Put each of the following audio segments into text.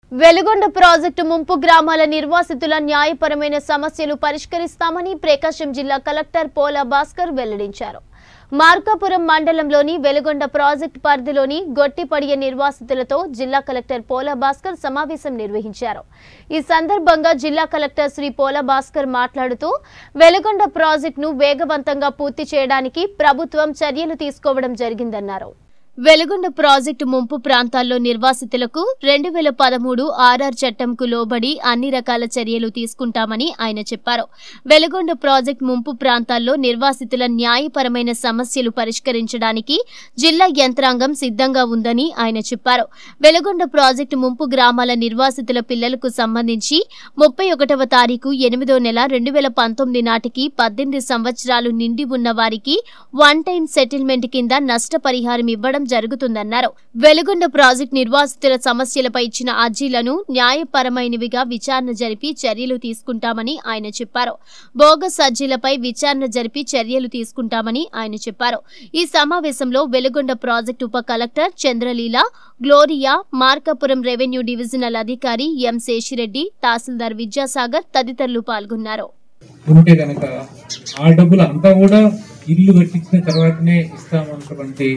Veligonda project ముంపు గ్రామాల నిర్వాసితుల న్యాయపరమైన సమస్యలు పరిష్కరిస్తామని ప్రకాశం జిల్లా కలెక్టర్ పోలా భాస్కర్ వెల్లడించారు మార్కాపురం మండలంలోని వెలుగొండ ప్రాజెక్టు పరిధిలోని గొట్టిపడియ నిర్వాసితులతో జిల్లా కలెక్టర్ పోలా భాస్కర్ సమావేశం నిర్వహించారు ఈ సందర్భంగా జిల్లా కలెక్టర్ శ్రీ పోలా భాస్కర్ మాట్లాడుతూ వెలుగొండ ప్రాజెక్టును వేగవంతంగా పూర్తి చేయడానికి ప్రభుత్వం చర్యలు తీసుకోవడం జరిగిందన్నారు వెలుగొండ ప్రాజెక్టు ముంపు ప్రాంతాల్లో నిర్వాసితులకు రెండు వేల పదమూడు ఆర్ఆర్ చట్టంకు లోబడి అన్ని రకాల చర్యలు తీసుకుంటామని ఆయన చెప్పారు వెలుగొండ ప్రాజెక్టు ముంపు ప్రాంతాల్లో నిర్వాసితుల న్యాయపరమైన సమస్యలు పరిష్కరించడానికి జిల్లా యంత్రాంగం సిద్ధంగా ఉందని ఆయన చెప్పారు వెలుగొండ ప్రాజెక్టు ముంపు గ్రామాల నిర్వాసితుల పిల్లలకు సంబంధించి ముప్పై ఒకటవ తారీఖు ఎనిమిదో నెల రెండు వేల పంతొమ్మిది నాటికి పద్దెనిమిది సంవత్సరాలు నిండి ఉన్న వారికి వన్ టైం సెటిల్మెంట్ కింద నష్టపరిహారం ఇవ్వడం జరుగుతుందన్నారు వెలుగొండ ప్రాజెక్టు నిర్వాసితుల సమస్యలపై ఇచ్చిన అర్జీలను న్యాయపరమైనవిగా విచారణ జరిపి చర్యలు తీసుకుంటామని ఆయన చెప్పారు బోగస్ అర్జీలపై విచారణ జరిపి చర్యలు తీసుకుంటామని ఆయన చెప్పారు ఈ సమావేశంలో వెలుగొండ ప్రాజెక్టు ఉప collector Chandraleela Gloria Markapuram revenue divisional అధికారి ఎం శేషిరెడ్డి తహసీల్దార్ విద్యాసాగర్ తదితరులు పాల్గొన్నారు ఉంటే కనుక ఆ డబ్బులు అంతా కూడా ఇల్లు కట్టించిన తర్వాతనే ఇస్తామన్నటువంటి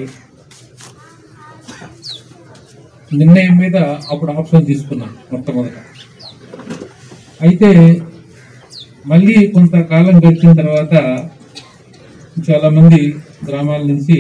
నిర్ణయం మీద అప్పుడు ఆప్షన్ తీసుకున్నాం మొట్టమొదట అయితే మళ్ళీ కొంతకాలం గడిచిన తర్వాత చాలా మంది గ్రామాల నుంచి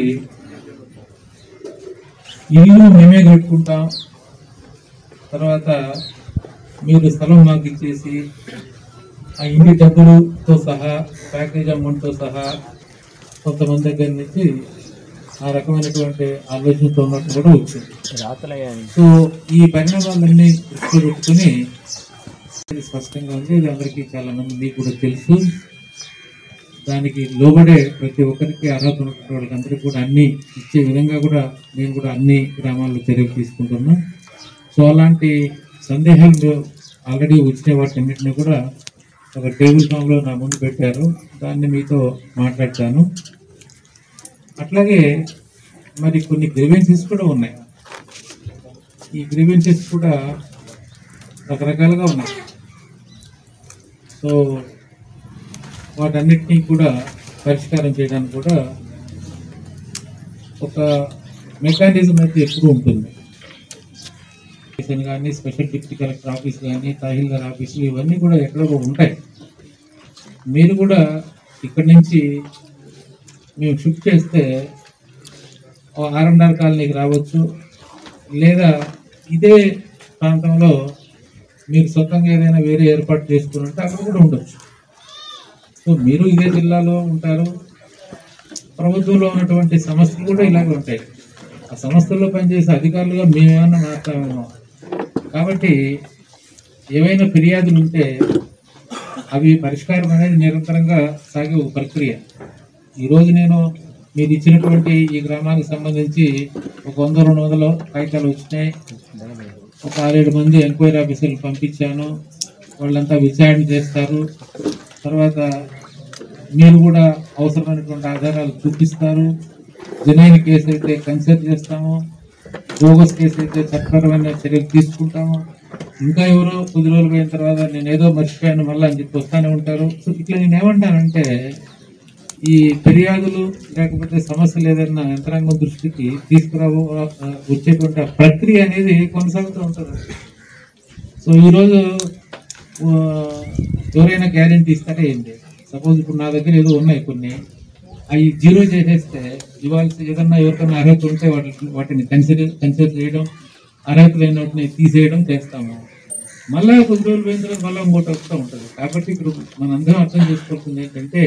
ఇల్లు మేమే కట్టుకుంటాం తర్వాత మీరు స్థలం మాకు ఇచ్చేసి ఆ ఇంటి డబ్బులతో సహా ప్యాకేజ్ అమౌంట్తో సహా కొంతమంది దగ్గర నుంచి ఆ రకమైనటువంటి ఆలోచనతో ఉన్నట్టు కూడా వచ్చింది సో ఈ పరిణామాలన్నీ దృష్టిలో పెట్టుకుని ఇది స్పష్టంగా ఉంది ఇది అందరికీ చాలా మంది మీకు కూడా తెలుసు దానికి లోబడే ప్రతి ఒక్కరికి అర్హత ఉన్నటువంటి వాళ్ళకందరికీ కూడా అన్ని ఇచ్చే విధంగా కూడా నేను కూడా అన్ని గ్రామాల్లో చర్యలు తీసుకుంటున్నా సో అలాంటి సందేహాలు ఆల్రెడీ వచ్చిన వాటన్నిటిని కూడా ఒక టేబుల్ ఫామ్లో నా ముందు పెట్టారు దాన్ని మీతో మాట్లాడతాను అట్లాగే మరి కొన్ని గ్రీవెన్సెస్ కూడా ఉన్నాయి ఈ గ్రీవెన్సెస్ కూడా రకరకాలుగా ఉన్నాయి సో వాటన్నిటినీ కూడా పరిష్కారం చేయడానికి కూడా ఒక మెకానిజం అయితే ఎప్పుడు ఉంటుంది స్టేషన్ కానీ స్పెషల్ డిప్యూటీ కలెక్టర్ ఆఫీస్ కానీ తహసీల్దార్ ఆఫీసులు ఇవన్నీ కూడా ఎక్కడో ఒకటి ఉంటాయి మీరు కూడా ఇక్కడి నుంచి మేము షిఫ్ట్ చేస్తే ఆర్ఎండ్ఆర్ కాలనీకి రావచ్చు లేదా ఇదే ప్రాంతంలో మీరు సొంతంగా ఏదైనా వేరే ఏర్పాటు చేసుకుని ఉంటే అక్కడ కూడా ఉండొచ్చు సో మీరు ఇదే జిల్లాలో ఉంటారు ప్రభుత్వంలో ఉన్నటువంటి సమస్యలు కూడా ఇలాగే ఉంటాయి ఆ సంస్థల్లో పనిచేసే అధికారులుగా మేమేమన్నా మాట్లాడమేమో కాబట్టి ఏవైనా ఫిర్యాదులు ఉంటే అవి పరిష్కారం అనేది నిరంతరంగా సాగే ఒక ప్రక్రియ ఈరోజు నేను మీరు ఇచ్చినటువంటి ఈ గ్రామానికి సంబంధించి ఒక వంద రెండు వందల కాగితాలు వచ్చినాయి ఒక ఆరేడు మంది ఎంక్వైరీ ఆఫీసర్లు పంపించాను వాళ్ళంతా విచారణ చేస్తారు తర్వాత మీరు కూడా అవసరమైనటువంటి ఆధారాలు చూపిస్తారు జనైన కేసు అయితే కన్సిడర్ చేస్తాము బోగస్ కేసు అయితే చట్టపరమైన చర్యలు తీసుకుంటాము ఇంకా ఎవరో కొద్ది రోజులు పోయిన తర్వాత నేను ఏదో మర్చిపోయాను మళ్ళీ అని చెప్పి వస్తానే ఉంటారు సో ఇట్లా నేను ఏమంటానంటే ఈ ఫిర్యాదులు లేకపోతే సమస్యలు ఏదైనా యంత్రాంగం దృష్టికి తీసుకురావు వచ్చేటువంటి ఆ ప్రక్రియ అనేది కొనసాగుతూ ఉంటుంది సో ఈరోజు ఆ, ఎవరైనా గ్యారెంటీ ఇస్తారా ఏంటి సపోజ్ ఇప్పుడు నా దగ్గర ఏదో ఉన్నాయి కొన్ని అవి జీరో చేసేస్తే ఇవాల్సి ఏదన్నా ఎవరికైనా అర్హత ఉంటే వాటి వాటిని కన్సిడర్ కన్సిడర్ చేయడం అర్హత లేని వాటిని తీసేయడం చేస్తాము మళ్ళా కొద్ది రోజులు పోయిన తర్వాత మళ్ళీ ఇంకోటి వస్తూ ఉంటుంది కాబట్టి ఇప్పుడు మనందరం అర్థం చేసుకోవాల్సింది ఏంటంటే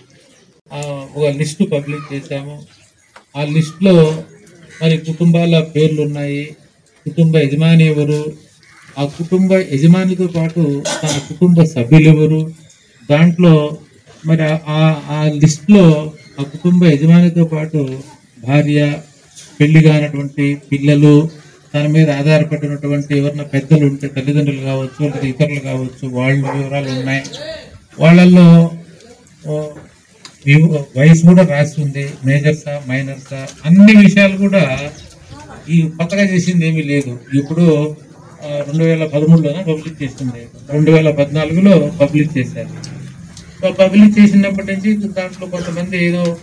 ఆ, ఒక లిస్టు పబ్లిక్ చేశాము ఆ లిస్టులో మరి కుటుంబాల పేర్లు ఉన్నాయి కుటుంబ యజమాని ఎవరు ఆ కుటుంబ యజమానితో పాటు తన కుటుంబ సభ్యులు ఎవరు దాంట్లో మరి ఆ- ఆ ఆ లిస్టులో ఆ కుటుంబ యజమానితో పాటు భార్య పెళ్లి కానటువంటి పిల్లలు తన మీద ఆధారపడినటువంటి ఎవరైనా పెద్దలు ఉంటే తల్లిదండ్రులు కావచ్చు లేదా ఇతరులు కావచ్చు వాళ్ళ వివరాలు ఉన్నాయి వాళ్ళల్లో ఓ, వివ- వయసు కూడా రాసి ఉంది మేజర్సా మైనర్సా అన్ని విషయాలు కూడా ఈ కొత్తగా చేసింది ఏమీ లేదు ఇప్పుడు రెండు వేల పదమూడులోనే పబ్లిక్ చేసింది రెండు వేల పద్నాలుగులో పబ్లిక్ చేశారు సో పబ్లిక్ చేసినప్పటి నుంచి దాంట్లో కొంతమంది ఏదో